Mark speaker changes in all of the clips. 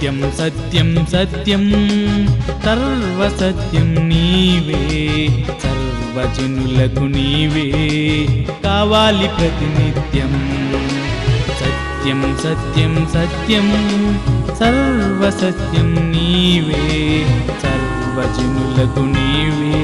Speaker 1: సత్యం సత్యం సత్యం సర్వసత్యం నీవే సర్వజనులకు నీవే కావాలి ప్రతినిత్యం సత్యం సత్యం సత్యం సర్వసత్యం నీవే సర్వజనులకు నీవే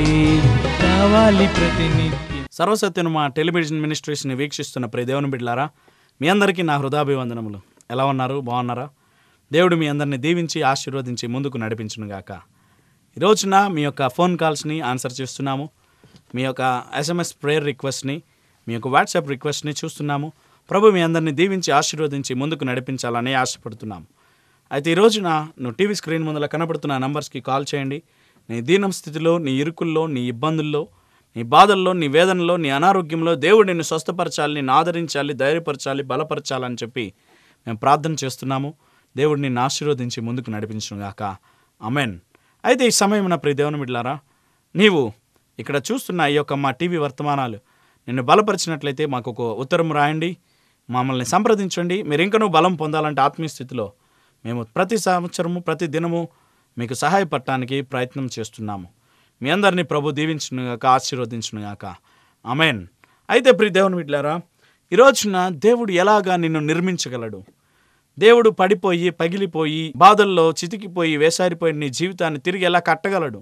Speaker 1: కావాలి ప్రతినిత్యం
Speaker 2: సర్వసత్యను మా టెలివిజన్ మినిస్ట్రీస్ని వీక్షిస్తున్న ప్రియ దేవుని బిడ్డలారా మీ అందరికీ నా హృదయాభివందనములు ఎలా ఉన్నారు బాగున్నారా దేవుడు మీ అందరిని దీవించి ఆశీర్వదించి ముందుకు నడిపించునుగాక ఈ రోజున మీ యొక్క ఫోన్ కాల్స్ని ఆన్సర్ చేస్తున్నాము మీ యొక్క ఎస్ఎంఎస్ ప్రేయర్ రిక్వెస్ట్ని మీ యొక్క వాట్సాప్ రిక్వెస్ట్ని చూస్తున్నాము ప్రభు మీ అందరిని దీవించి ఆశీర్వదించి ముందుకు నడిపించాలని ఆశపడుతున్నాము అయితే ఈ రోజున నువ్వు టీవీ స్క్రీన్ ముందర కనబడుతున్న నంబర్స్కి కాల్ చేయండి నీ దీనం స్థితిలో నీ ఇరుకుల్లో నీ ఇబ్బందుల్లో నీ బాధల్లో నీ వేదనలో నీ అనారోగ్యంలో దేవుడు నిన్ను స్వస్థపరచాలి నిన్ను ఆదరించాలి ధైర్యపరచాలి బలపరచాలని చెప్పి మేము ప్రార్థన చేస్తున్నాము దేవుడు నిన్ను ఆశీర్వదించి ముందుకు నడిపించుగాక అమెన్ అయితే ఈ సమయం నా ప్రియ దేవుని బిడ్డలారా నీవు ఇక్కడ చూస్తున్న ఈ యొక్క మా టీవీ వర్తమానాలు నిన్ను బలపరిచినట్లయితే మాకు ఒక ఉత్తరం రాయండి మమ్మల్ని సంప్రదించండి మీరు ఇంకనూ బలం పొందాలంటే ఆత్మీయ స్థితిలో మేము ప్రతి సంవత్సరము ప్రతి దినము మీకు సహాయపడటానికి ప్రయత్నం చేస్తున్నాము మీ అందరినీ ప్రభు దీవించునుగాక ఆశీర్వదించునుగాక అమెన్ అయితే ప్రియ దేవుని బిడ్డలారా ఈ రోజున దేవుడు ఎలాగా నిన్ను నిర్మించగలడు దేవుడు పడిపోయి పగిలిపోయి బాధల్లో చితికిపోయి వేసారిపోయిన నీ జీవితాన్ని తిరిగి ఎలా కట్టగలడు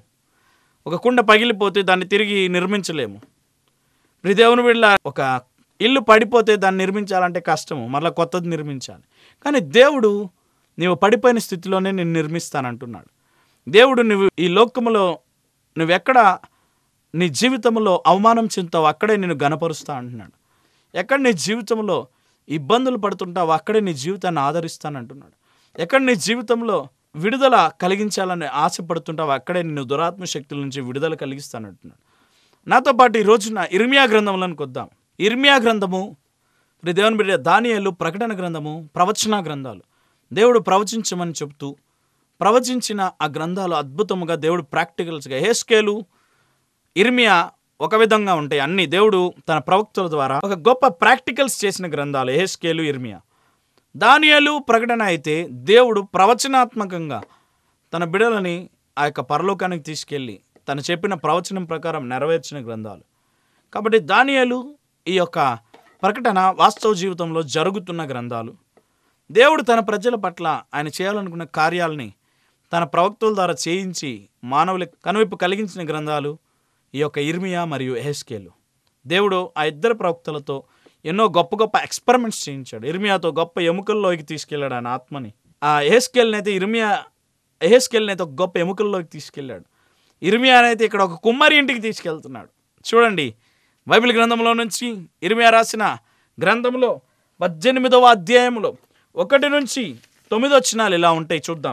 Speaker 2: ఒక కుండ పగిలిపోతే దాన్ని తిరిగి నిర్మించలేము ప్రియ దేవుని బిడ్డ ఒక ఇల్లు పడిపోతే దాన్ని నిర్మించాలంటే కష్టము మళ్ళీ కొత్తది నిర్మించాలి కానీ దేవుడు నీవు పడిపోయిన స్థితిలోనే నేను నిర్మిస్తానంటున్నాడు దేవుడు నువ్వు ఈ లోకములో నువ్వెక్కడ నీ జీవితంలో అవమానం చెందుతావు అక్కడే నేను గనపరుస్తా అంటున్నాడు ఎక్కడ నీ జీవితంలో ఇబ్బందులు పడుతుంటావు అక్కడే నీ జీవితాన్ని ఆదరిస్తానంటున్నాడు ఎక్కడ నీ జీవితంలో విడుదల కలిగించాలని ఆశపడుతుంటావు అక్కడే నిన్ను దురాత్మ శక్తుల నుంచి విడుదల కలిగిస్తానంటున్నాడు నాతో పాటు ఈ రోజున ఇర్మియా గ్రంథంలోనికి వద్దాం ఇర్మియా గ్రంథము ఇప్పుడు దేవుని బిడ్డ దానియేలు ప్రకటన గ్రంథము ప్రవచన గ్రంథాలు దేవుడు ప్రవచించమని చెబుతూ ప్రవచించిన ఆ గ్రంథాలు అద్భుతముగా దేవుడు ప్రాక్టికల్స్గా హేస్కేలు ఇర్మియా ఒక విధంగా ఉంటాయి అన్ని దేవుడు తన ప్రవక్తల ద్వారా ఒక గొప్ప ప్రాక్టికల్స్ చేసిన గ్రంథాలు హేస్కేలు ఇర్మియా దానియాలు ప్రకటన అయితే దేవుడు ప్రవచనాత్మకంగా తన బిడలని ఆ యొక్క పరలోకానికి తీసుకెళ్ళి తను చెప్పిన ప్రవచనం ప్రకారం నెరవేర్చిన గ్రంథాలు కాబట్టి దానియాలు ఈ యొక్క ప్రకటన వాస్తవ జీవితంలో జరుగుతున్న గ్రంథాలు దేవుడు తన ప్రజల పట్ల ఆయన చేయాలనుకున్న కార్యాలని తన ప్రవక్తల ద్వారా చేయించి మానవులకు కనువిప్పు కలిగించిన గ్రంథాలు ఈ యొక్క ఇర్మియా మరియు ఎహెస్కేలు దేవుడు ఆ ఇద్దరు ప్రవక్తలతో ఎన్నో గొప్ప గొప్ప ఎక్స్పెరిమెంట్స్ చేయించాడు ఇర్మియాతో గొప్ప ఎముకల్లోకి తీసుకెళ్ళాడు ఆయన ఆత్మని ఆ ఎహెస్కేల్ని అయితే ఇర్మియా ఎహెస్కేల్ని అయితే ఒక గొప్ప ఎముకల్లోకి తీసుకెళ్ళాడు ఇర్మియానైతే ఇక్కడ ఒక కుమ్మరి ఇంటికి తీసుకెళ్తున్నాడు చూడండి బైబిల్ గ్రంథంలో నుంచి ఇర్మియా రాసిన గ్రంథంలో పద్దెనిమిదవ అధ్యాయంలో ఒకటి నుంచి తొమ్మిది వచ్చినాలు ఇలా ఉంటాయి చూద్దాం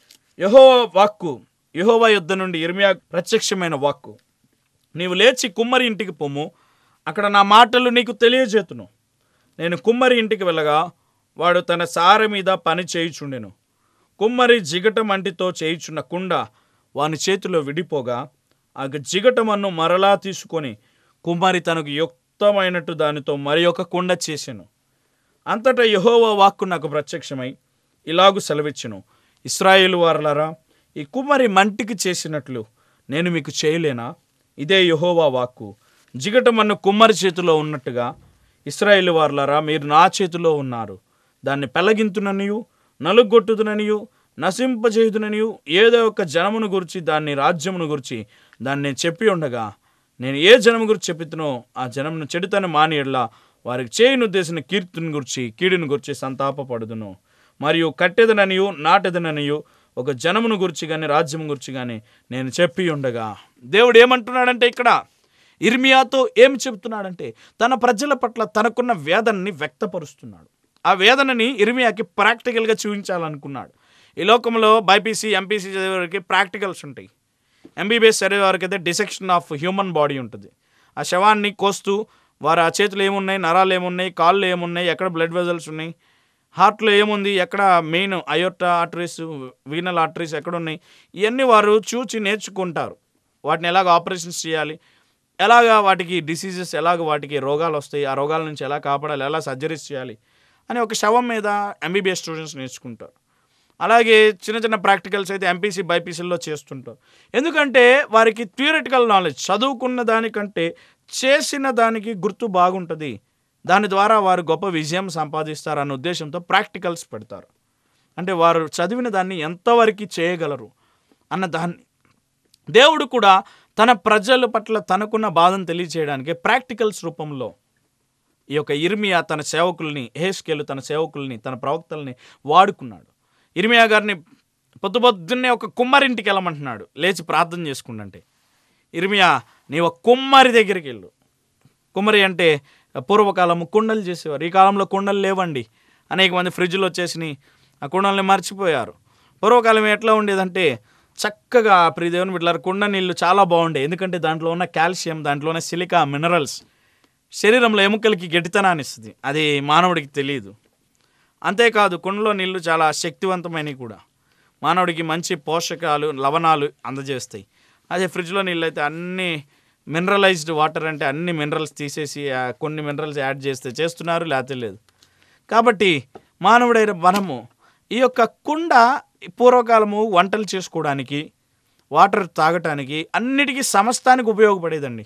Speaker 2: యహో వాక్కు యహోవా యుద్ధ నుండి ఇర్మియా ప్రత్యక్షమైన వాక్కు నీవు లేచి కుమ్మరి ఇంటికి పొమ్ము అక్కడ నా మాటలు నీకు తెలియజేతును నేను కుమ్మరి ఇంటికి వెళ్ళగా వాడు తన సారె మీద పని చేయుచుండెను కుమ్మరి జిగటం అంటితో చేయుచున్న కుండ వాని చేతిలో విడిపోగా ఆ జిగటమన్ను మరలా తీసుకొని కుమ్మరి తనకు యుక్తమైనట్టు దానితో మరి ఒక కుండ చేసెను అంతటా యహోవా వాక్కు నాకు ప్రత్యక్షమై ఇలాగు సెలవిచ్చును ఇస్రాయేలు వారలారా ఈ కుమ్మరి మంటికి చేసినట్లు నేను మీకు చేయలేనా ఇదే యహోవా వాక్కు జిగటమన్ను కుమ్మరి చేతిలో ఉన్నట్టుగా ఇస్రాయేలు వారలారా మీరు నా చేతిలో ఉన్నారు దాన్ని పెళ్ళగింతుననియు నలుగొట్టుదుననియు నశింపజేయుదుననియు ఏదో ఒక జనమును గురించి దాన్ని రాజ్యమును గురించి దాన్ని నేను చెప్పి ఉండగా నేను ఏ జనము గురించి చెప్పితునో ఆ జనమును చెడుతని మాని ఎడ్లా వారికి చేయను ఉద్దేశిన కీర్తిని గురించి కీడుని గురించి సంతాపపడుదును మరియు కట్టెదననియు నాటెదననియు ఒక జనమును గురించి కానీ రాజ్యము గురించి కానీ నేను చెప్పి ఉండగా దేవుడు ఏమంటున్నాడంటే ఇక్కడ ఇర్మియాతో ఏమి చెబుతున్నాడంటే తన ప్రజల పట్ల తనకున్న వేదనని వ్యక్తపరుస్తున్నాడు ఆ వేదనని ఇర్మియాకి ప్రాక్టికల్గా చూపించాలనుకున్నాడు ఈ లోకంలో బైపీసీ ఎంపీసీ చదివే వారికి ప్రాక్టికల్స్ ఉంటాయి ఎంబీబీఎస్ చదివే వారికి అయితే డిసెక్షన్ ఆఫ్ హ్యూమన్ బాడీ ఉంటుంది ఆ శవాన్ని కోస్తూ వారు ఆ చేతులు ఏమున్నాయి నరాలు ఏమున్నాయి కాళ్ళు ఏమున్నాయి ఎక్కడ బ్లడ్ వెజల్స్ ఉన్నాయి హార్ట్లో ఏముంది ఎక్కడ main aorta arteries renal arteries ఎక్కడ ఉన్నాయి ఇవన్నీ వారు చూచి నేర్చుకుంటారు వాటిని ఎలాగ ఆపరేషన్స్ చేయాలి ఎలాగ వాటికి డిసీజెస్ ఎలాగ వాటికి రోగాలు వస్తాయి ఆ రోగాల నుంచి ఎలా కాపాడాలి ఎలా సర్జరీస్ చేయాలి అని ఒక శవం మీద ఎంబీబీఎస్ స్టూడెంట్స్ నేర్చుకుంటారు అలాగే చిన్న చిన్న ప్రాక్టికల్స్ అయితే ఎంపీసీ బైపీసీల్లో చేస్తుంటారు ఎందుకంటే వారికి థియరిటికల్ నాలెడ్జ్ చదువుకున్న దానికంటే చేసిన దానికి గుర్తు బాగుంటుంది దాని ద్వారా వారు గొప్ప విజయం సంపాదిస్తారన్న ఉద్దేశంతో ప్రాక్టికల్స్ పెడతారు అంటే వారు చదివిన దాన్ని ఎంతవరకు చేయగలరు అన్న దాన్ని దేవుడు కూడా తన ప్రజల పట్ల తనకున్న బాధను తెలియచేయడానికి ప్రాక్టికల్స్ రూపంలో ఈ యొక్క ఇర్మియా తన సేవకుల్ని హేస్కేలు తన సేవకుల్ని తన ప్రవక్తల్ని వాడుకున్నాడు ఇర్మియా గారిని పొద్దు పొద్దున్నే ఒక కుమ్మరింటికి వెళ్ళమంటున్నాడు లేచి ప్రార్థన చేసుకుండంటే ఇర్మియా నీ ఒక కుమ్మరి దగ్గరికి వెళ్ళు కుమ్మరి అంటే పూర్వకాలము కుండలు చేసేవారు ఈ కాలంలో కుండలు లేవండి అనేక మంది ఫ్రిడ్జ్లు వచ్చేసినాయి ఆ కుండల్ని మర్చిపోయారు పూర్వకాలం ఎట్లా ఉండేదంటే చక్కగా ప్రియ దేవుని బిడ్డలారు కుండ నీళ్ళు చాలా బాగుండే ఎందుకంటే దాంట్లో ఉన్న కాల్షియం దాంట్లో ఉన్న సిలికా మినరల్స్ శరీరంలో ఎముకలకి గట్టితనాన్ని ఇస్తుంది అది మానవుడికి తెలియదు అంతేకాదు కుండలో నీళ్లు చాలా శక్తివంతమైనవి కూడా మానవుడికి మంచి పోషకాలు లవణాలు అందజేస్తాయి అదే ఫ్రిడ్జ్లో నీళ్ళు అయితే అన్ని మినరలైజ్డ్ వాటర్ అంటే అన్ని మినరల్స్ తీసేసి ఆ కొన్ని మినరల్స్ యాడ్ చేస్తే చేస్తున్నారు లేకపోతే లేదు కాబట్టి మానవుడైన మనము ఈ యొక్క కుండ పూర్వకాలము వంటలు చేసుకోవడానికి వాటర్ తాగటానికి అన్నిటికీ సమస్తానికి ఉపయోగపడేదండి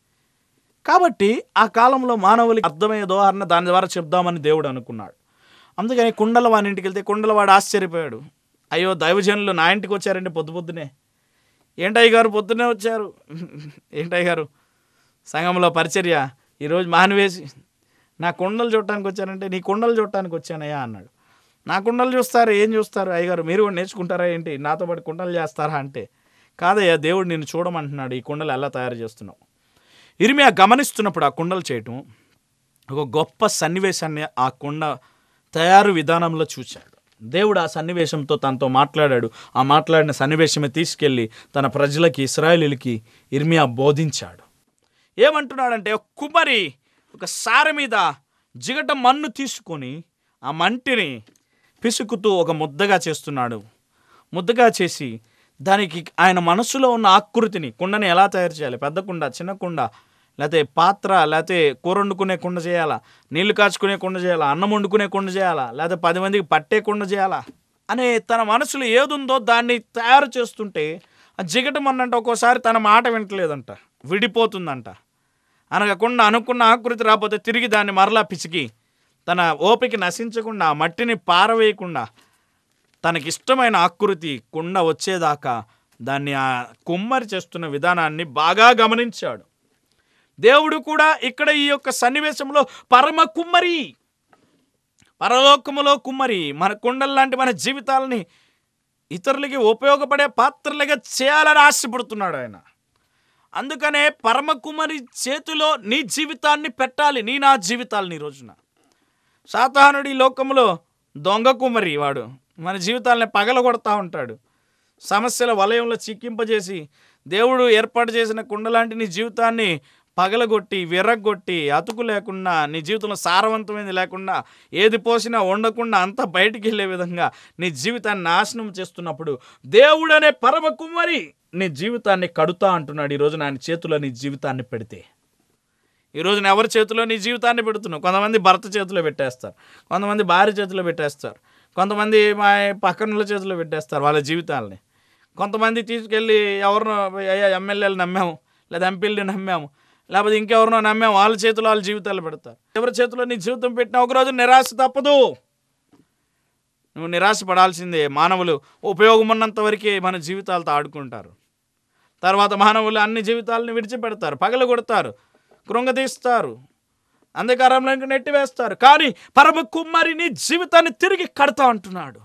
Speaker 2: కాబట్టి ఆ కాలంలో మానవులకి అర్థమయ్యే ఉదాహరణ దాని ద్వారా చెప్దామని దేవుడు అనుకున్నాడు అందుకని కుండల వాని ఇంటికి వెళ్తే కుండల వాడు ఆశ్చర్యపోయాడు అయ్యో దైవజనులు నా ఇంటికి వచ్చారండి పొద్దు పొద్దునే ఏంటయ్య గారు పొద్దునే వచ్చారు ఏంటయ్య గారు సంఘంలో పరిచర్య ఈరోజు మానివేసి నా కుండలు చూడటానికి వచ్చానంటే నీ కుండలు చూడటానికి వచ్చానయ్యా అన్నాడు నా కుండలు చూస్తారు ఏం చూస్తారు అయ్యగారు మీరు కూడా నేర్చుకుంటారా ఏంటి నాతో పాటు కుండలు చేస్తారా అంటే కాదయ్యా దేవుడు నిన్ను చూడమంటున్నాడు ఈ కుండలు ఎలా తయారు చేస్తున్నావు ఇరిమియా గమనిస్తున్నప్పుడు ఆ కుండలు చేయటం ఒక గొప్ప సన్నివేశాన్ని ఆ కుండ తయారు విధానంలో చూశాడు దేవుడు ఆ సన్నివేశంతో తనతో మాట్లాడాడు ఆ మాట్లాడిన సన్నివేశమే తీసుకెళ్ళి తన ప్రజలకి ఇస్రాయేలీలకి ఇర్మియా బోధించాడు ఏమంటున్నాడంటే ఒక కుమ్మరి ఒక సార మీద జిగట మన్ను తీసుకొని ఆ మంటిని పిసుకుతూ ఒక ముద్దగా చేస్తున్నాడు ముద్దగా చేసి దానికి ఆయన మనసులో ఉన్న ఆకృతిని కుండని ఎలా తయారు చేయాలి పెద్ద కుండ చిన్న కుండ లేకపోతే పాత్ర లేకపోతే కూర వండుకునే కుండ చేయాలా నీళ్లు కాచుకునే కుండ చేయాలా అన్నం వండుకునే కుండ చేయాలా లేకపోతే పది మందికి పట్టే కుండ చేయాలా అనే తన మనసులో ఏదుందో దాన్ని తయారు చేస్తుంటే ఆ జిగటం అన్నంట ఒక్కోసారి తన మాట వింటలేదంట విడిపోతుందంట అనగకుండా అనుకున్న ఆకృతి రాకపోతే తిరిగి దాన్ని మరలా పిసికి తన ఓపిక నశించకుండా ఆ మట్టిని పారవేయకుండా తనకిష్టమైన ఆకృతి కుండ వచ్చేదాకా దాన్ని ఆ కుమ్మరి చేస్తున్న విధానాన్ని బాగా గమనించాడు దేవుడు కూడా ఇక్కడ ఈ యొక్క సన్నివేశంలో పరమ కుమ్మరి పరలోకములో కుమ్మరి మన కుండల లాంటి మన జీవితాలని ఇతరులకి ఉపయోగపడే పాత్రలుగా చేయాలని ఆశపడుతున్నాడు ఆయన అందుకనే పరమ కుమ్మరి చేతిలో నీ జీవితాన్ని పెట్టాలి నీ నా జీవితాలని ఈ రోజున సాతానుడి లోకంలో దొంగ కుమ్మరి వాడు మన జీవితాలని పగలగొడతా ఉంటాడు సమస్యల వలయంలో చిక్కింపజేసి దేవుడు ఏర్పాటు చేసిన కుండలాంటి నీ జీవితాన్ని పగలగొట్టి విరగొట్టి అతుకు లేకుండా నీ జీవితంలో సారవంతమైనది లేకుండా ఏది పోసినా వండకుండా అంతా బయటికి వెళ్ళే విధంగా నీ జీవితాన్ని నాశనం చేస్తున్నప్పుడు దేవుడు అనే పరమ కుమ్మరి నీ జీవితాన్ని కడుతా అంటున్నాడు ఈరోజు ఆయన చేతిలో నీ జీవితాన్ని పెడితే ఈ రోజున ఎవరి చేతిలో నీ జీవితాన్ని పెడుతున్నావు కొంతమంది భర్త చేతిలో పెట్టేస్తారు కొంతమంది భార్య చేతిలో పెట్టేస్తారు కొంతమంది మా పక్కనుల చేతిలో పెట్టేస్తారు వాళ్ళ జీవితాలని కొంతమంది తీసుకెళ్ళి ఎవరినో అయ్యా ఎమ్మెల్యేలు నమ్మాము లేదా ఎంపీలని నమ్మాము లేకపోతే ఇంకెవరినో నమ్మాము వాళ్ళ చేతిలో వాళ్ళ జీవితాలు పెడతారు ఎవరి చేతిలో నీ జీవితం పెట్టినా ఒకరోజు నిరాశ తప్పదు నువ్వు నిరాశ పడాల్సిందే మానవులు ఉపయోగం ఉన్నంత వరకే మన జీవితాలతో ఆడుకుంటారు తర్వాత మానవులు అన్ని జీవితాలను విడిచిపెడతారు పగలు కొడతారు కృంగదీస్తారు అంధకారంలోకి నెట్టివేస్తారు కానీ పరమ కుమ్మరి నీ జీవితాన్ని తిరిగి కడతా అంటున్నాడు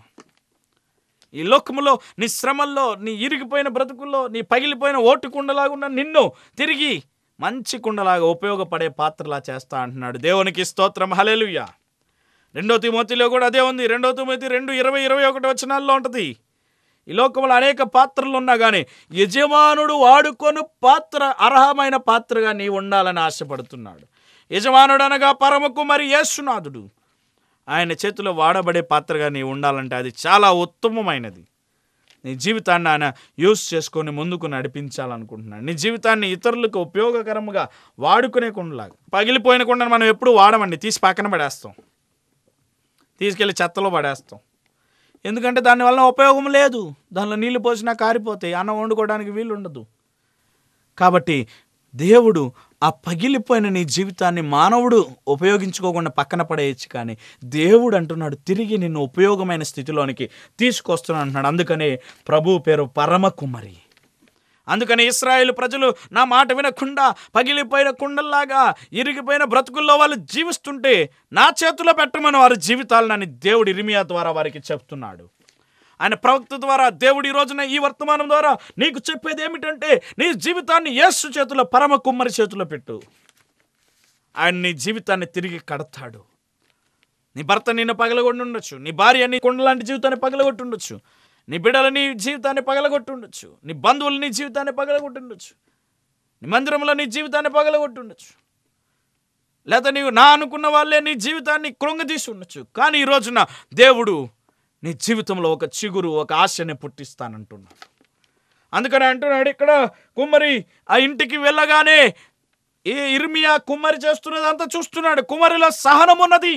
Speaker 2: ఈ లోకములో నీ శ్రమల్లో నీ ఇరిగిపోయిన బ్రతుకుల్లో నీ పగిలిపోయిన ఓటు కుండలాగా ఉన్న నిన్ను తిరిగి మంచి కుండలాగా ఉపయోగపడే పాత్రలా చేస్తా అంటున్నాడు దేవునికి స్తోత్రం హల్లెలూయా రెండో తిమోతిలో కూడా అదే ఉంది రెండో తిమోతి రెండు ఇరవై ఇరవై ఒకటి వచనాల్లో ఉంటుంది ఈ లోకంలో అనేక పాత్రలు ఉన్నా కానీ యజమానుడు వాడుకొను పాత్ర అర్హమైన పాత్రగా నీ ఉండాలని ఆశపడుతున్నాడు యజమానుడు అనగా పరమకు మరి యేసునాథుడు ఆయన చేతిలో వాడబడే పాత్రగా నీ ఉండాలంటే అది చాలా ఉత్తమమైనది నీ జీవితాన్ని ఆయన యూస్ చేసుకొని ముందుకు నడిపించాలనుకుంటున్నాడు నీ జీవితాన్ని ఇతరులకు ఉపయోగకరంగా వాడుకునే కుండలాగా పగిలిపోయిన కుండను మనం ఎప్పుడు వాడమండి తీసి పక్కన పడేస్తాం తీసుకెళ్ళి చెత్తలో పడేస్తాం ఎందుకంటే దానివల్ల ఉపయోగం లేదు దానిలో నీళ్లు పోసినా కారిపోతాయి అన్నం వండుకోవడానికి వీలు ఉండదు కాబట్టి దేవుడు ఆ పగిలిపోయిన నీ జీవితాన్ని మానవుడు ఉపయోగించుకోకుండా పక్కన పడేయచ్చు కానీ దేవుడు అంటున్నాడు తిరిగి నిన్ను ఉపయోగమైన స్థితిలోనికి తీసుకొస్తున్నాడు అంటున్నాడు అందుకనే ప్రభు పేరు పరమ కుమరి అందుకని ఇస్రాయేల్ ప్రజలు నా మాట వినకుండా పగిలిపోయిన కుండల్లాగా ఇరిగిపోయిన బ్రతుకుల్లో వాళ్ళు జీవిస్తుంటే నా చేతిలో పెట్టమని వారి జీవితాలని దేవుడు ఇరిమియా ద్వారా వారికి చెప్తున్నాడు ఆయన ప్రవక్త ద్వారా దేవుడు ఈ రోజున ఈ వర్తమానం ద్వారా నీకు చెప్పేది ఏమిటంటే నీ జీవితాన్ని యేసు చేతిలో పరమ కుమ్మరి చేతిలో పెట్టు ఆయన నీ జీవితాన్ని తిరిగి కడతాడు నీ భర్త నిన్ను పగలగొట్టి ఉండొచ్చు నీ భార్య నీ కొండలాంటి జీవితాన్ని పగలగొట్టి ఉండొచ్చు నీ బిడ్డలు నీ జీవితాన్ని పగలగొట్టి ఉండొచ్చు నీ బంధువులు నీ జీవితాన్ని పగలగొట్టి ఉండొచ్చు నీ మందిరంలో నీ జీవితాన్ని పగలగొట్టి ఉండొచ్చు లేదా నీవు నా అనుకున్న వాళ్ళే నీ జీవితాన్ని కృంగదీసి ఉండొచ్చు కానీ ఈ రోజున దేవుడు నీ జీవితంలో ఒక చిగురు ఒక ఆశని పుట్టిస్తానంటున్నాడు అందుకని అంటున్నాడు ఇక్కడ కుమ్మరి ఆ ఇంటికి వెళ్ళగానే ఈ ఇర్మియా కుమ్మరి చేస్తున్నదంతా చూస్తున్నాడు కుమ్మరిలో సహనం ఉన్నది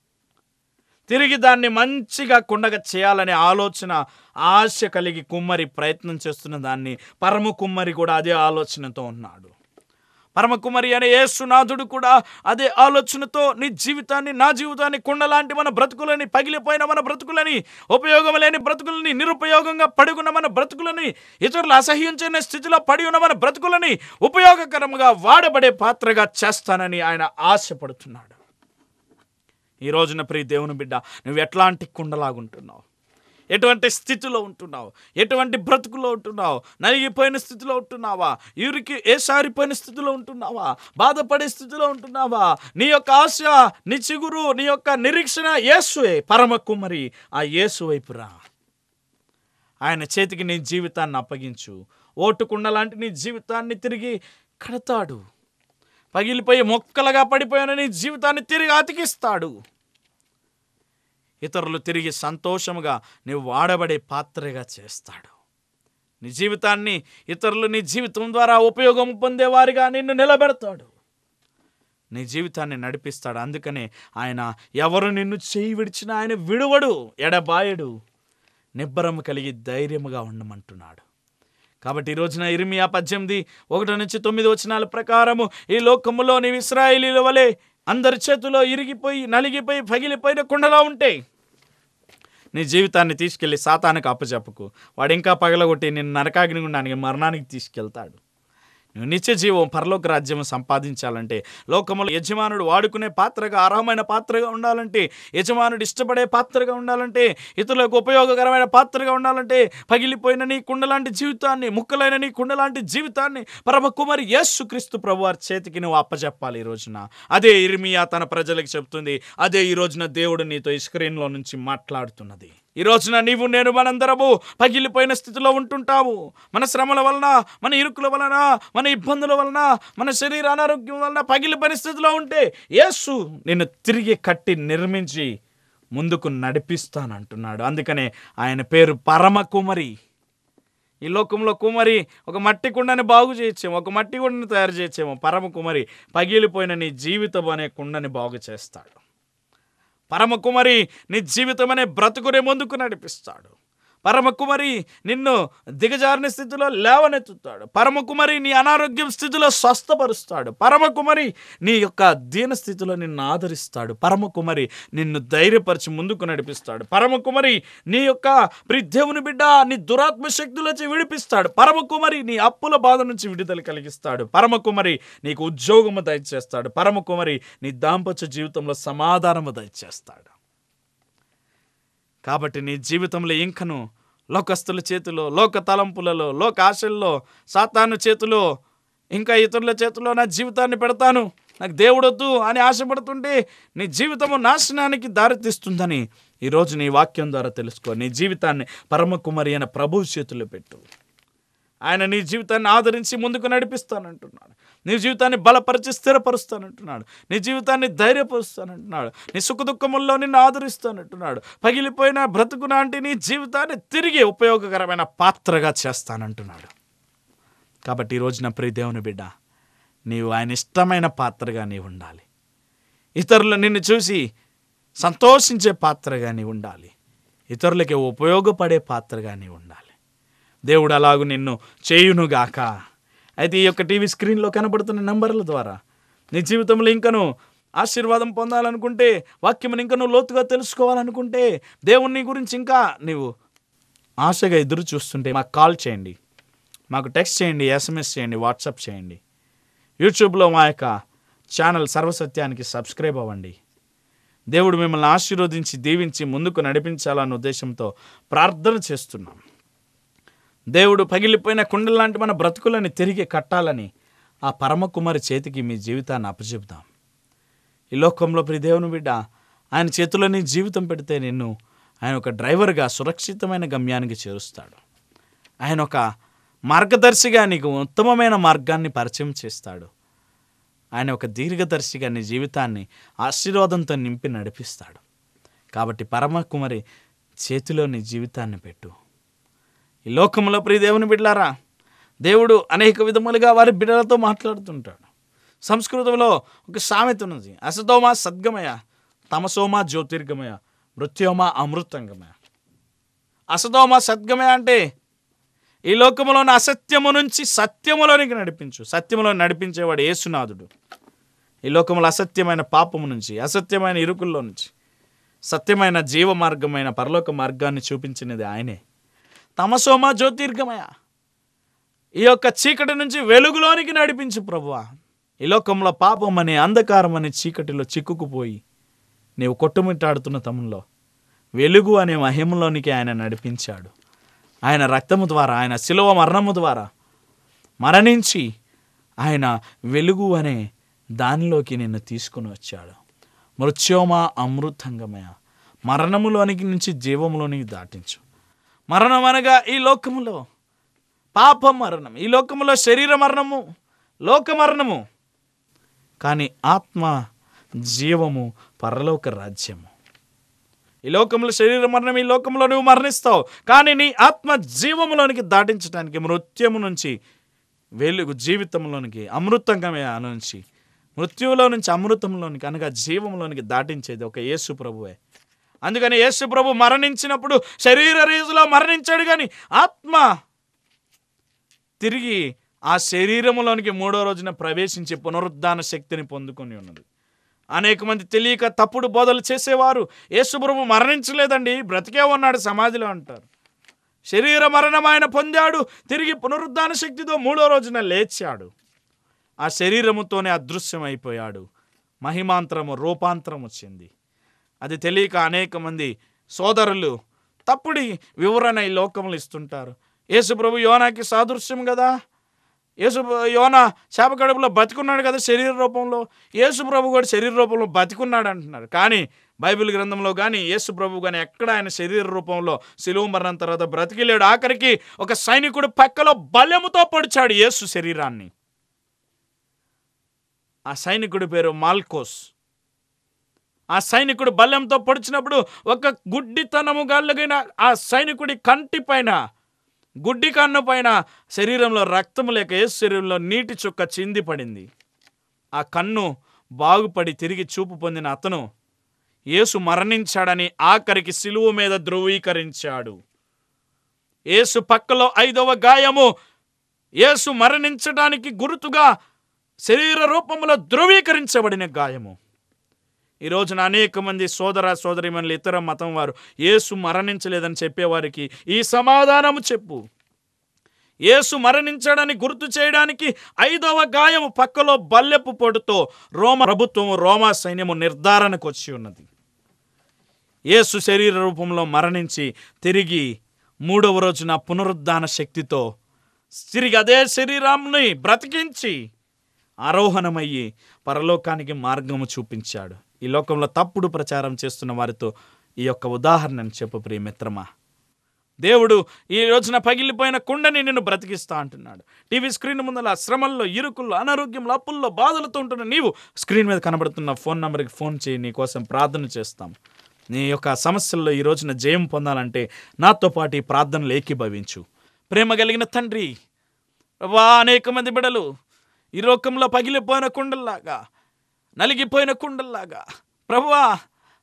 Speaker 2: తిరిగి దాన్ని మంచిగా కుండగా చేయాలనే ఆలోచన ఆశ కలిగి కుమ్మరి ప్రయత్నం చేస్తున్న దాన్ని పరమ కుమ్మరి కూడా అదే ఆలోచనతో ఉన్నాడు పరమ కుమ్మరి అనే యేసునాథుడు కూడా అదే ఆలోచనతో నీ జీవితాన్ని నా జీవితాన్ని కుండలాంటి మన బ్రతుకులని పగిలిపోయిన మన బ్రతుకులని ఉపయోగం లేని బ్రతుకులని నిరుపయోగంగా పడుకున్న మన బ్రతుకులని ఇతరులు అసహ్యించని స్థితిలో పడి ఉన్న మన బ్రతుకులని ఉపయోగకరంగా వాడబడే పాత్రగా చేస్తానని ఆయన ఆశపడుతున్నాడు ఈ రోజున ప్రియ దేవుని బిడ్డ నువ్వు ఎట్లాంటి కుండలాగుంటున్నావు ఎటువంటి స్థితిలో ఉంటున్నావు ఎటువంటి బ్రతుకులో ఉంటున్నావు నలిగిపోయిన స్థితిలో ఉంటున్నావా ఊరికి ఏ సారిపోయిన స్థితిలో ఉంటున్నావా బాధపడే స్థితిలో ఉంటున్నావా నీ యొక్క ఆశ నీ చిగురు నీ యొక్క నిరీక్షణ యేసువే పరమ కుమ్మరి ఆ యేసు వైపురా ఆయన చేతికి నీ జీవితాన్ని అప్పగించు ఓటుకుండ లాంటి నీ జీవితాన్ని తిరిగి కడతాడు పగిలిపోయి మొక్కలుగా పడిపోయిన నీ జీవితాన్ని తిరిగి అతికిస్తాడు ఇతరులు తిరిగి సంతోషముగా నీవు వాడబడే పాత్రగా చేస్తాడు నీ జీవితాన్ని ఇతరులు నీ జీవితం ద్వారా ఉపయోగం పొందేవారిగా నిన్ను నిలబెడతాడు నీ జీవితాన్ని నడిపిస్తాడు అందుకనే ఆయన ఎవరు నిన్ను చేయి విడిచినా ఆయన విడువడు ఎడబాయడు నిబ్బరం కలిగి ధైర్యముగా ఉండమంటున్నాడు కాబట్టి ఈ రోజున ఇరిమియా పద్దెనిమిది ఒకటి నుంచి తొమ్మిది వచనాల ప్రకారము ఈ లోకములో నీవు ఇస్రాయేలీల వలె అందరి చేతిలో ఇరిగిపోయి నలిగిపోయి పగిలిపోయిన కుండలా ఉంటాయి నీ జీవితాన్ని తీసుకెళ్ళి సాతానికి అప్పచెప్పకు వాడు ఇంకా పగలగొట్టి నిన్ను నరకాగ్ని గుండానికి మరణానికి తీసుకెళ్తాడు నువ్వు నిత్య జీవం పరలోక రాజ్యం సంపాదించాలంటే లోకములో యజమానుడు వాడుకునే పాత్రగా అర్హమైన పాత్రగా ఉండాలంటే యజమానుడు ఇష్టపడే పాత్రగా ఉండాలంటే ఇతరులకు ఉపయోగకరమైన పాత్రగా ఉండాలంటే పగిలిపోయిన నీ కుండలాంటి జీవితాన్ని ముక్కలైన నీ కుండలాంటి జీవితాన్ని పరమ కుమారి యేసు క్రీస్తు ప్రభు వారి చేతికి నువ్వు అప్పచెప్పాలి ఈ రోజున అదే ఇర్మియా తన ప్రజలకు చెప్తుంది అదే ఈ రోజున దేవుడు నీతో ఈ స్క్రీన్లో నుంచి మాట్లాడుతున్నది ఈ రోజున నీవు నేను మనందరము పగిలిపోయిన స్థితిలో ఉంటుంటాము మన శ్రమల వలన మన ఇరుకుల వలన మన ఇబ్బందుల వలన మన శరీర అనారోగ్యం వలన పగిలిపోయిన స్థితిలో ఉంటే యేసు నిన్ను తిరిగి కట్టి నిర్మించి ముందుకు నడిపిస్తానంటున్నాడు అందుకనే ఆయన పేరు పరమ కుమరి ఈ లోకంలో కుమరి ఒక మట్టి కుండని బాగు చేయొచ్చేమో ఒక మట్టి కుండని తయారు చేయొచ్చేమో పరమ కుమరి పగిలిపోయిన నీ జీవితం అనే కుండని బాగు చేస్తాడు పరమ కుమరి నీ జీవితం అనే బ్రతుకునే ముందుకు నడిపిస్తాడు పరమ కుమరి నిన్ను దిగజారిన స్థితిలో లేవనెత్తుతాడు పరమ కుమరి నీ అనారోగ్యం స్థితిలో స్వస్థపరుస్తాడు పరమ కుమరి నీ యొక్క దీన స్థితిలో నిన్ను ఆదరిస్తాడు పరమ కుమరి నిన్ను ధైర్యపరిచి ముందుకు నడిపిస్తాడు పరమ కుమరి నీ యొక్క ప్రి దేవుని బిడ్డ నీ దురాత్మ శక్తులచి విడిపిస్తాడు పరమ కుమరి నీ అప్పుల బాధ నుంచి విడుదల కలిగిస్తాడు పరమ కుమరి నీకు ఉద్యోగము దయచేస్తాడు పరమ కుమరి నీ దాంపత్య జీవితంలో సమాధానము దయచేస్తాడు కాబట్టి నీ జీవితంలో ఇంకను లోకస్తుల చేతిలో లోక తలంపులలో లోక ఆశల్లో సాతాను చేతిలో ఇంకా ఇతరుల చేతిలో నా జీవితాన్ని పెడతాను నాకు దేవుడొద్దు అని ఆశపడుతుంటే నీ జీవితము నాశనానికి దారితీస్తుందని ఈరోజు నీ వాక్యం ద్వారా తెలుసుకో నీ జీవితాన్ని పరమకుమారి అయిన ప్రభు చేతిలో పెట్టు ఆయన నీ జీవితాన్ని ఆదరించి ముందుకు నడిపిస్తానంటున్నాడు నీ జీవితాన్ని బలపరిచి స్థిరపరుస్తానంటున్నాడు నీ జీవితాన్ని ధైర్యపరుస్తానంటున్నాడు నీ సుఖదుఖముల్లో నిన్ను ఆదరిస్తానంటున్నాడు పగిలిపోయిన బ్రతుకు నాంటి నీ జీవితాన్ని తిరిగి ఉపయోగకరమైన పాత్రగా చేస్తానంటున్నాడు కాబట్టి ఈరోజు నా ప్రియ దేవుని బిడ్డ నీవు ఆయన ఇష్టమైన పాత్రగా నీవు ఉండాలి ఇతరులు నిన్ను చూసి సంతోషించే పాత్రగా నీవు ఉండాలి ఇతరులకి ఉపయోగపడే పాత్రగా నీవు ఉండాలి దేవుడు అలాగు నిన్ను చేయునుగాక అయితే ఈ యొక్క టీవీ స్క్రీన్లో కనబడుతున్న నంబర్ల ద్వారా నీ జీవితంలో ఇంకను ఆశీర్వాదం పొందాలనుకుంటే వాక్యమును ఇంకా నువ్వు లోతుగా తెలుసుకోవాలనుకుంటే దేవుని గురించి ఇంకా నీవు ఆశగా ఎదురు చూస్తుంటే మాకు కాల్ చేయండి మాకు టెక్స్ట్ చేయండి ఎస్ఎంఎస్ చేయండి వాట్సాప్ చేయండి యూట్యూబ్లో మా యొక్క ఛానల్ సర్వసత్యానికి సబ్స్క్రైబ్ అవ్వండి దేవుడు మిమ్మల్ని ఆశీర్వదించి దీవించి ముందుకు నడిపించాలన్న ఉద్దేశంతో ప్రార్థన చేస్తున్నాం దేవుడు పగిలిపోయిన కుండలాంటి మన బ్రతుకులని తిరిగి కట్టాలని ఆ పరమకుమారి చేతికి మీ జీవితాన్ని అప్పచెబుదాం ఈ లోకంలో ప్రియ దేవుని బిడ్డ ఆయన చేతిలో నీ జీవితం పెడితే నిన్ను ఆయన ఒక డ్రైవర్గా సురక్షితమైన గమ్యానికి చేరుస్తాడు ఆయన ఒక మార్గదర్శిగా నీకు ఉత్తమమైన మార్గాన్ని పరిచయం చేస్తాడు ఆయన ఒక దీర్ఘదర్శిగా నీ జీవితాన్ని ఆశీర్వాదంతో నింపి నడిపిస్తాడు కాబట్టి పరమకుమారి చేతిలో నీ జీవితాన్ని పెట్టు ఈ లోకంలో ప్రియ దేవుని బిడ్డలారా దేవుడు అనేక విధములుగా వారి బిడ్డలతో మాట్లాడుతుంటాడు సంస్కృతంలో ఒక సామెత ఉన్నది అసతోమా సద్గమయ తమసోమా జ్యోతిర్గమయ మృత్యోమా అమృతంగమయ అసతోమా సద్గమయ అంటే ఈ లోకములోని అసత్యము నుంచి సత్యములోనికి నడిపించు సత్యములో నడిపించేవాడు యేసునాథుడు ఈ లోకములో అసత్యమైన పాపము నుంచి అసత్యమైన ఇరుకుల్లో నుంచి సత్యమైన జీవ మార్గమైన పరలోక మార్గాన్ని చూపించినది ఆయనే తమసోమ జ్యోతిర్గమయ ఈ యొక్క చీకటి నుంచి వెలుగులోనికి నడిపించు ప్రభువా ఈ లోకంలో పాపం అనే అంధకారం అనే చీకటిలో చిక్కుకుపోయి నీవు కొట్టుమిట్టాడుతున్న తమంలో వెలుగు అనే మహిమలోనికి ఆయన నడిపించాడు ఆయన రక్తము ద్వారా ఆయన శిలువ మరణము ద్వారా మరణించి ఆయన వెలుగు అనే దానిలోకి నిన్ను తీసుకుని వచ్చాడు మృత్యోమ అమృతంగమయ మరణములోనికి నుంచి జీవములోనికి దాటించు మరణం అనగా ఈ లోకములో పాప మరణం ఈ లోకములో శరీర మరణము లోక మరణము కానీ ఆత్మ జీవము పరలోక రాజ్యము ఈ లోకంలో శరీర మరణం ఈ లోకంలో నువ్వు మరణిస్తావు కానీ నీ ఆత్మ జీవములోనికి దాటించడానికి మృత్యము నుంచి వెలుగు జీవితంలోనికి అమృతంగమే నుంచి మృత్యువులో నుంచి అమృతంలోనికి అనగా జీవంలోనికి దాటించేది ఒక యేసు ప్రభువే అందుకని యేసు ప్రభు మరణించినప్పుడు శరీర రీతిలో మరణించాడు కానీ ఆత్మ తిరిగి ఆ శరీరములోనికి మూడో రోజున ప్రవేశించి పునరుద్ధాన శక్తిని పొందుకొని ఉన్నది అనేక మంది తెలియక తప్పుడు బోధలు చేసేవారు యేసుప్రభు మరణించలేదండి బ్రతికే ఉన్నాడు సమాధిలో అంటారు శరీర మరణం ఆయన పొందాడు తిరిగి పునరుద్ధాన శక్తితో మూడో రోజున లేచాడు ఆ శరీరముతోనే అదృశ్యమైపోయాడు మహిమాంతరము రూపాంతరం వచ్చింది అది తెలియక అనేక మంది సోదరులు తప్పుడి వివరణ ఈ లోకంలో ఇస్తుంటారు యేసుప్రభు యోనాకి సాదృశ్యం కదా యేసు యోన చేప కడుపులో బతికున్నాడు కదా శరీర రూపంలో యేసు ప్రభు కూడా శరీర రూపంలో బతికున్నాడు అంటున్నారు కానీ బైబిల్ గ్రంథంలో కానీ యేసు ప్రభు కానీ ఎక్కడ ఆయన శరీర రూపంలో సిలువ మరణం తర్వాత బ్రతికిలేడు ఆఖరికి ఒక సైనికుడు పక్కలో బలముతో పొడిచాడు యేసు శరీరాన్ని ఆ సైనికుడి పేరు మాల్కోస్ ఆ సైనికుడు బల్యంతో పొడిచినప్పుడు ఒక గుడ్డితనము గలిగిన ఆ సైనికుడి కంటి పైన గుడ్డి కన్ను పైన శరీరంలో రక్తం లేక యేసు శరీరంలో నీటి చుక్క చింది పడింది ఆ కన్ను బాగుపడి తిరిగి చూపు పొందిన అతను యేసు మరణించాడని ఆఖరికి సిలువ మీద ధృవీకరించాడు యేసు పక్కలో ఐదవ గాయము యేసు మరణించడానికి గుర్తుగా శరీర రూపంలో ధృవీకరించబడిన గాయము ఈ రోజున అనేక మంది సోదర సోదరిమణులు ఇతర మతం వారు యేసు మరణించలేదని చెప్పేవారికి ఈ సమాధానము చెప్పు యేసు మరణించాడని గుర్తు చేయడానికి ఐదవ గాయము పక్కలో బల్లెపు పొడుతో రోమ ప్రభుత్వం రోమా సైన్యము నిర్ధారణకు వచ్చి ఉన్నది యేసు శరీర రూపంలో మరణించి తిరిగి మూడవ రోజున పునరుద్ధాన శక్తితో తిరిగి అదే శరీరాన్ని బ్రతికించి ఆరోహణమయ్యి పరలోకానికి మార్గము చూపించాడు ఈ లోకంలో తప్పుడు ప్రచారం చేస్తున్న వారితో ఈ యొక్క ఉదాహరణను చెప్పు ప్రియమిత్రమా దేవుడు ఈ రోజున పగిలిపోయిన కుండని నిన్ను బ్రతికిస్తా అంటున్నాడు టీవీ స్క్రీన్ ముందల శ్రమల్లో ఇరుకుల్లో అనారోగ్యంలో అప్పుల్లో బాధలతో ఉంటున్న నీవు స్క్రీన్ మీద కనబడుతున్న ఫోన్ నెంబర్కి ఫోన్ చేయి నీ కోసం ప్రార్థన చేస్తాం నీ యొక్క సమస్యల్లో ఈ రోజున జయం పొందాలంటే నాతో పాటు ఈ ప్రార్థనలు ఏకీభవించు ప్రేమ కలిగిన తండ్రి వా అనేక మంది బిడలు ఈ లోకంలో పగిలిపోయిన కుండల్లాగా నలిగిపోయిన కుండల్లాగా ప్రభువా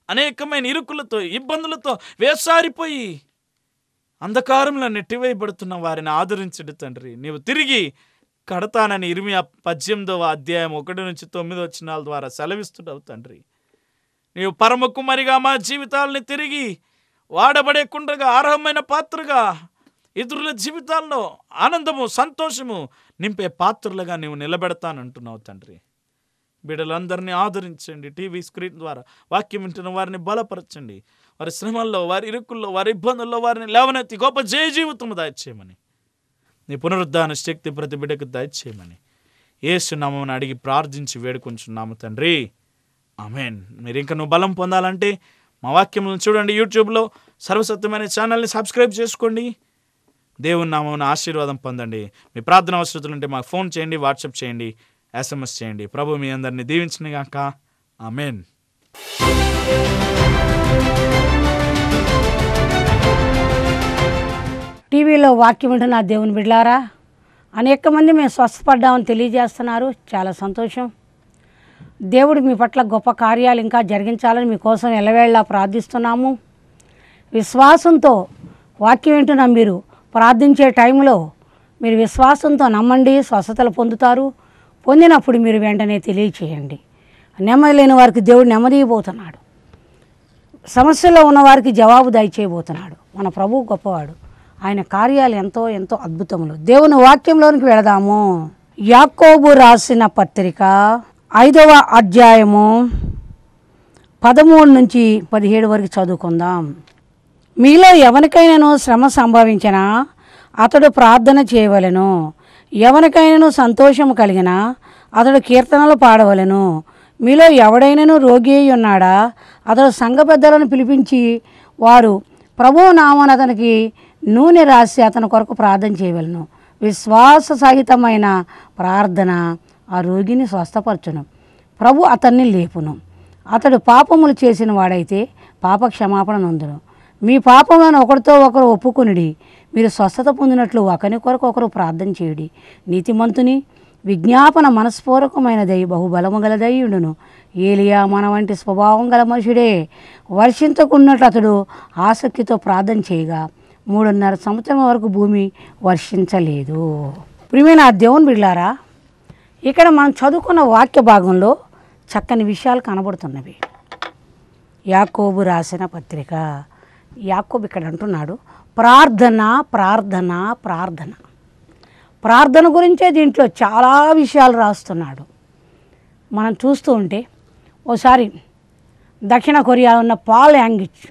Speaker 2: అనేకమైన ఇరుకులతో ఇబ్బందులతో వేసారిపోయి అంధకారంలో నెట్టివేయబడుతున్న వారిని ఆదరించడు తండ్రి నీవు తిరిగి కడతానని ఇరిమియా పద్దెనిమిదవ అధ్యాయం ఒకటి నుంచి తొమ్మిది వచ్చినాల ద్వారా సెలవిస్తున్నావు తండ్రి నీవు పరమ కుమారిగా మా జీవితాలని తిరిగి వాడబడేకుండగా అర్హమైన పాత్రగా ఇతరుల జీవితాల్లో ఆనందము సంతోషము నింపే పాత్రలుగా నీవు నిలబెడతానంటున్నావు తండ్రి బిడ్డలందరినీ ఆదరించండి టీవీ స్క్రీన్ ద్వారా వాక్యం వింటున్న వారిని బలపరచండి వారి శ్రమల్లో వారి ఇరుకుల్లో వారి ఇబ్బందుల్లో వారిని లేవనెత్తి గొప్ప జయ జీవితము దయచేయమని నీ పునరుద్ధాన శక్తి ప్రతి బిడ్డకు దయచేయమని ఏసునామని అడిగి ప్రార్థించి వేడుకొంచున్నాము తండ్రి ఆమెన్ మీరు ఇంకా నువ్వు బలం పొందాలంటే మా వాక్యములను చూడండి యూట్యూబ్లో సర్వసత్యమైన ఛానల్ని సబ్స్క్రైబ్ చేసుకోండి దేవుని నామమున ఆశీర్వాదం పొందండి మీ ప్రార్థన అవసరతలు ఉంటే మాకు ఫోన్ చేయండి వాట్సాప్ చేయండి ఎస్ఎంఎస్ చేయండి ప్రభు మీ అందరిని దీవించిన గాక ఆమెన్
Speaker 3: టీవీలో వాక్యం వింటున్న దేవుని బిడ్లారా అనేక మంది మేము స్వస్థపడ్డామని తెలియజేస్తున్నారు చాలా సంతోషం దేవుడు మీ పట్ల గొప్ప కార్యాలు ఇంకా జరిగించాలని మీకోసం ఎల్లవేళలా ప్రార్థిస్తున్నాము విశ్వాసంతో వాక్యం వింటున్న మీరు ప్రార్థించే టైంలో మీరు విశ్వాసంతో నమ్మండి స్వస్థతలు పొందుతారు పొందినప్పుడు మీరు వెంటనే తెలియచేయండి నెమ్మది లేని వారికి దేవుడు నెమ్మది ఇవ్వబోతున్నాడు సమస్యలో ఉన్న వారికి జవాబు దయచేయబోతున్నాడు మన ప్రభు గొప్పవాడు ఆయన కార్యాలు ఎంతో ఎంతో అద్భుతములు దేవుని వాక్యంలోనికి వెళదాము యాకోబు రాసిన పత్రిక ఐదవ అధ్యాయము పదమూడు నుంచి పదిహేడు వరకు చదువుకుందాం మీలో ఎవరికైనాను శ్రమ సంభవించినా అతడు ప్రార్థన చేయవలెను ఎవరికైనాను సంతోషము కలిగినా అతడు కీర్తనలు పాడవలెను మీలో ఎవడైనాను రోగి అయి ఉన్నాడా అతడు సంఘ పెద్దలను పిలిపించి వారు ప్రభువు నామన అతనికి నూనె రాసి అతని కొరకు ప్రార్థన చేయవలను విశ్వాస సహితమైన ప్రార్థన ఆ రోగిని స్వస్థపరచును ప్రభు అతన్ని లేపును అతడు పాపములు చేసిన వాడైతే పాప క్షమాపణ నొందును మీ పాపములను ఒకరితో ఒకరు ఒప్పుకొనిడి మీరు స్వస్థత పొందినట్లు ఒకరి కొరకు ఒకరు ప్రార్థన చేయుడి నీతిమంతుని విజ్ఞాపన మనస్పూర్వకమైనదై బహుబలము గలదయ్యుడును ఏలియా మన వంటి స్వభావం గల మనుషుడే వర్షించకున్నట్లు అతడు ఆసక్తితో ప్రార్థన చేయగా మూడున్నర సంవత్సరం వరకు భూమి వర్షించలేదు ప్రియమైన ఆ దేవుని బిడ్లారా ఇక్కడ మనం చదువుకున్న వాక్య భాగంలో చక్కని విషయాలు కనబడుతున్నవి యాకోబు రాసిన పత్రిక యాకోబు ఇక్కడ అంటున్నాడు ప్రార్థన ప్రార్థన ప్రార్థన ప్రార్థన గురించే దీంట్లో చాలా విషయాలు రాస్తున్నాడు మనం చూస్తూ ఉంటే ఓసారి దక్షిణ కొరియా ఉన్న పాల్ యాంగిచ్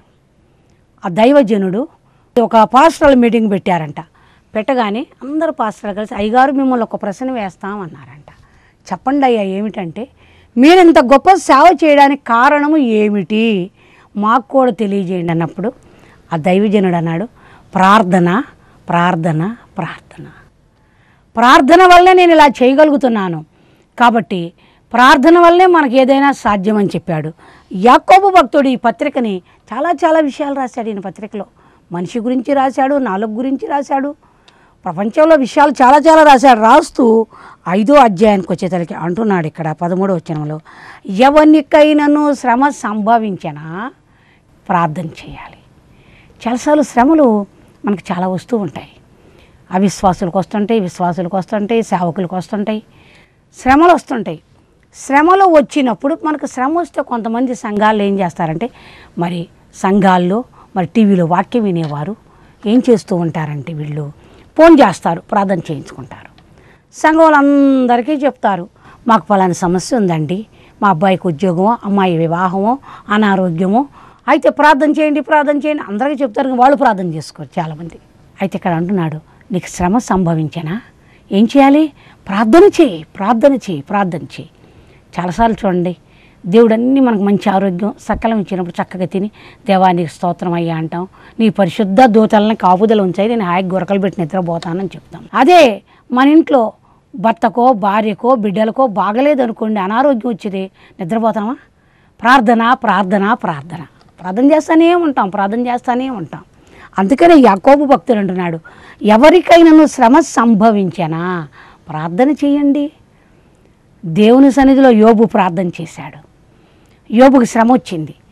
Speaker 3: ఆ దైవజనుడు ఒక పాస్టల్ మీటింగ్ పెట్టారంట పెట్టగానే అందరు పాస్టర్లు కలిసి అయ్యగారు మిమ్మల్ని ఒక ప్రశ్న వేస్తామన్నారంట చెప్పండి అయ్యా ఏమిటంటే మీరు ఇంత గొప్ప సేవ చేయడానికి కారణము ఏమిటి మాకు కూడా తెలియజేయండి అన్నప్పుడు ఆ దైవజనుడు అన్నాడు ప్రార్థన ప్రార్థన ప్రార్థన ప్రార్థన వల్లే నేను ఇలా చేయగలుగుతున్నాను కాబట్టి ప్రార్థన వల్లే మనకు ఏదైనా సాధ్యమని చెప్పాడు యాకోబు భక్తుడు ఈ పత్రికని చాలా చాలా విషయాలు రాశాడు ఈయన పత్రికలో మనిషి గురించి రాశాడు నాలుగు గురించి రాశాడు ప్రపంచంలో విషయాలు చాలా చాలా రాశాడు రాస్తూ ఐదో అధ్యాయానికి వచ్చేసరికి అంటున్నాడు ఇక్కడ పదమూడో వచనంలో ఎవరికైనాను శ్రమ సంభవించినా ప్రార్థన చేయాలి చాలాసార్లు శ్రమలు మనకు చాలా వస్తూ ఉంటాయి అవిశ్వాసులకు వస్తుంటాయి విశ్వాసులకు వస్తుంటాయి సేవకులకు వస్తుంటాయి శ్రమలు వస్తుంటాయి శ్రమలు వచ్చినప్పుడు మనకు శ్రమ వస్తే కొంతమంది సంఘాల్లో ఏం చేస్తారంటే మరి సంఘాల్లో మరి టీవీలో వాక్యం వినేవారు ఏం చేస్తూ ఉంటారంటే వీళ్ళు ఫోన్ చేస్తారు ప్రార్థన చేయించుకుంటారు సంఘం వాళ్ళందరికీ చెప్తారు మాకు పలానా సమస్య ఉందండి మా అబ్బాయికి ఉద్యోగమో అమ్మాయి వివాహమో అనారోగ్యమో అయితే ప్రార్థన చేయండి ప్రార్థన చేయండి అందరికీ చెప్తారు కానీ వాళ్ళు ప్రార్థన చేసుకోరు చాలామంది అయితే ఇక్కడ అంటున్నాడు నీకు శ్రమ సంభవించనా ఏం చేయాలి ప్రార్థన చేయి ప్రార్థన చేయి ప్రార్థన చేయి చాలాసార్లు చూడండి దేవుడు అన్నీ మనకు మంచి ఆరోగ్యం సకలం ఇచ్చినప్పుడు చక్కగా తిని దేవానికి స్తోత్రం అయ్యా అంటాం నీ పరిశుద్ధ దూతలను కాపుదల ఉంచాయి నేను హాయిగా గురకలు పెట్టి నిద్రపోతానని చెప్తాం అదే మన ఇంట్లో భర్తకో భార్యకో బిడ్డలకో బాగలేదు అనుకోండి అనారోగ్యం వచ్చేది నిద్రపోతామా ప్రార్థన ప్రార్థన ప్రార్థన ప్రార్థన చేస్తానే ఉంటాం ప్రార్థన చేస్తానే ఉంటాం అందుకనే యాకోబు భక్తుడు అంటున్నాడు ఎవరికైనాను శ్రమ సంభవించనా ప్రార్థన చేయండి దేవుని సన్నిధిలో యోబు ప్రార్థన చేశాడు యోబుకి శ్రమ వచ్చింది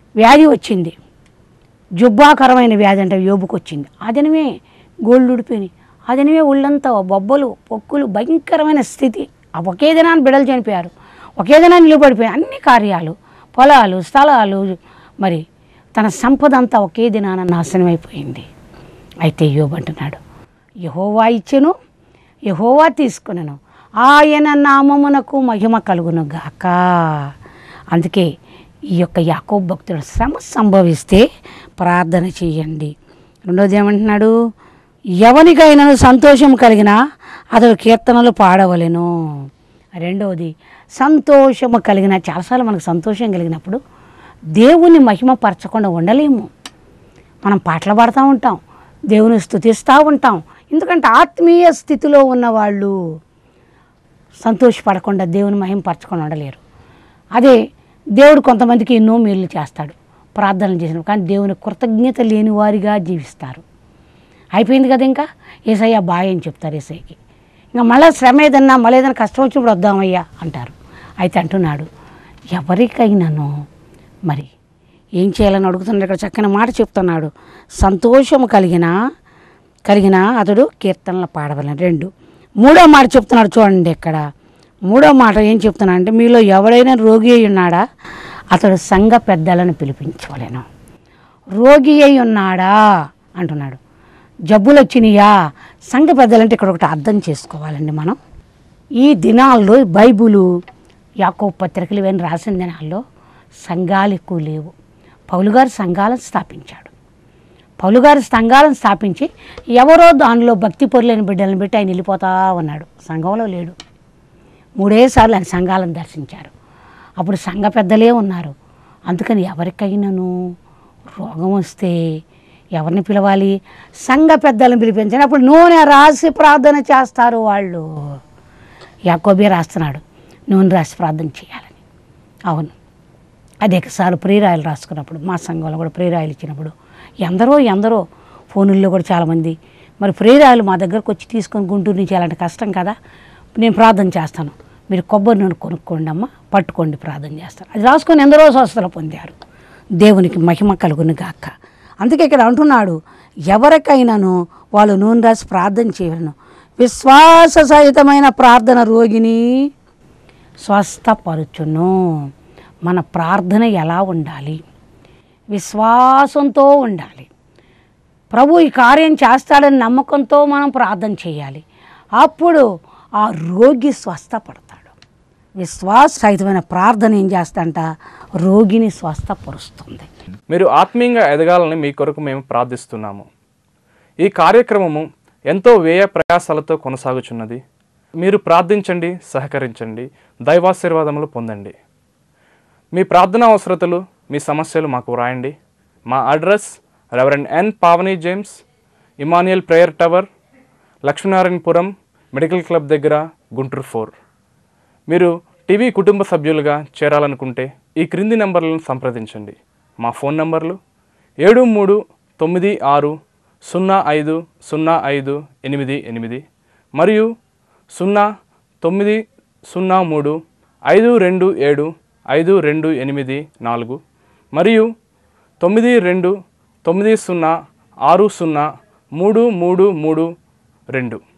Speaker 3: వ్యాధి వచ్చింది జుబ్బాకరమైన వ్యాధి అంటే యోబుకు వచ్చింది ఆ దినమే గోళ్ళు ఉడిపోయినాయి ఆ దినమే ఒళ్ళంతా బొబ్బలు పొక్కులు భయంకరమైన స్థితి ఆ ఒకే దినాన్ని బిడలు చనిపోయారు ఒకే దినాన్ని నిలబడిపోయాయి అన్ని కార్యాలు పొలాలు స్థలాలు మరి తన సంపద అంతా ఒకే దినాన నాశనం అయిపోయింది అయితే యోబు అంటున్నాడు యహోవా ఇచ్చెను యహోవా తీసుకునను ఆయన నామమునకు మహిమ కలుగును గాక అందుకే ఈ యొక్క యాకోబ్ భక్తుడు శ్రమ సంభవిస్తే ప్రార్థన చేయండి రెండోది ఏమంటున్నాడు ఎవరికైనా సంతోషం కలిగినా అతడు కీర్తనలు పాడవలెను రెండవది సంతోషము కలిగిన చాలాసార్లు మనకు సంతోషం కలిగినప్పుడు దేవుని మహిమపరచకుండా ఉండలేము మనం పాటలు పాడుతూ ఉంటాం దేవుని స్తుతిస్తూ ఉంటాం ఎందుకంటే ఆత్మీయ స్థితిలో ఉన్నవాళ్ళు సంతోషపడకుండా దేవుని మహిమపరచకుండా ఉండలేరు అదే దేవుడు కొంతమందికి ఎన్నో మేలు చేస్తాడు ప్రార్థనలు చేసినప్పుడు కానీ దేవుని కృతజ్ఞత లేని వారిగా జీవిస్తారు అయిపోయింది కదా ఇంకా ఏసయ్య బాయ్ అని చెప్తారు ఏసయ్యకి ఇంకా మళ్ళీ శ్రమ ఏదన్నా మళ్ళీ ఏదైనా కష్టం వచ్చినప్పుడు వద్దామయ్యా అంటారు అయితే అంటున్నాడు ఎవరికైనాను మరి ఏం చేయాలని అడుగుతున్నాడు ఇక్కడ చక్కని మాట చెప్తున్నాడు సంతోషము కలిగిన కలిగిన అతడు కీర్తనలు పాడవలని రెండు మూడో మాట చెప్తున్నాడు చూడండి ఇక్కడ మూడో మాట ఏం చెప్తున్నా అంటే మీలో ఎవడైనా రోగి అయి ఉన్నాడా అతడు సంఘ పెద్దలను పిలిపించవలేను రోగి అయి ఉన్నాడా అంటున్నాడు జబ్బులు వచ్చినాయా సంఘ పెద్దలంటే ఇక్కడ ఒకటి అర్థం చేసుకోవాలండి మనం ఈ దినాల్లో బైబులు యాకో పత్రికలు ఇవన్నీ రాసిన దినాల్లో సంఘాలు ఎక్కువ లేవు పౌలు గారు సంఘాలను స్థాపించాడు పౌలు గారు సంఘాలను స్థాపించి ఎవరో దానిలో భక్తి పొరులైన బిడ్డలను పెట్టి ఆయన వెళ్ళిపోతా ఉన్నాడు సంఘంలో లేడు మూడేసార్లు ఆయన సంఘాలను దర్శించారు అప్పుడు సంఘ పెద్దలే ఉన్నారు అందుకని ఎవరికైనాను రోగం వస్తే ఎవరిని పిలవాలి సంఘ పెద్దలను పిలిపించాలి అప్పుడు నూనె రాసి ప్రార్థన చేస్తారు వాళ్ళు యాకోబే రాస్తున్నాడు నూనె రాసి ప్రార్థన చేయాలని అవును అనేకసార్లు ప్రేరాయలు రాసుకున్నప్పుడు మా సంఘంలో కూడా ప్రేరాయలు ఇచ్చినప్పుడు ఎందరో ఎందరో ఫోనుల్లో కూడా చాలామంది మరి ప్రేరాయలు మా దగ్గరకు వచ్చి తీసుకొని గుంటూరు నుంచి అలాంటి కష్టం కదా నేను ప్రార్థన చేస్తాను మీరు కొబ్బరి నూనె కొనుక్కోండి అమ్మ పట్టుకోండి ప్రార్థన చేస్తాను అది రాసుకొని ఎందరో స్వస్థలు పొందారు దేవునికి మహిమ కలుగును గాక అందుకే ఇక్కడ అంటున్నాడు ఎవరికైనాను వాళ్ళు నూనె రాసి ప్రార్థన చేయను విశ్వాస సహితమైన ప్రార్థన రోగిని స్వస్థపరుచును మన ప్రార్థన ఎలా ఉండాలి విశ్వాసంతో ఉండాలి ప్రభు ఈ కార్యం చేస్తాడని నమ్మకంతో మనం ప్రార్థన చేయాలి అప్పుడు ఆ రోగి స్వస్థపడతాడు విశ్వాస సహితమైన ప్రార్థన ఏం చేస్తంట రోగిని స్వస్థపరుస్తుంది
Speaker 4: మీరు ఆత్మీయంగా ఎదగాలని మీ కొరకు మేము ప్రార్థిస్తున్నాము ఈ కార్యక్రమము ఎంతో వ్యయ ప్రయాసాలతో కొనసాగుచున్నది మీరు ప్రార్థించండి సహకరించండి దైవాశీర్వాదములు పొందండి మీ ప్రార్థన అవసరతలు మీ సమస్యలు మాకు వ్రాయండి మా address reverend N Pavani James Emmanuel prayer tower Lakshminarayanapuram medical club దగ్గర గుంటూరు ఫోర్ మీరు టీవీ కుటుంబ సభ్యులుగా చేరాలనుకుంటే ఈ క్రింది నంబర్లను సంప్రదించండి మా ఫోన్ నంబర్లు ఏడు మూడు తొమ్మిది ఆరు సున్నా ఐదు సున్నా ఐదు ఎనిమిది ఎనిమిది మరియు సున్నా తొమ్మిది సున్నా మూడు ఐదు రెండు ఏడు ఐదు రెండు ఎనిమిది నాలుగు మరియు తొమ్మిది రెండు తొమ్మిది సున్నా ఆరు సున్నా మూడు మూడు మూడు రెండు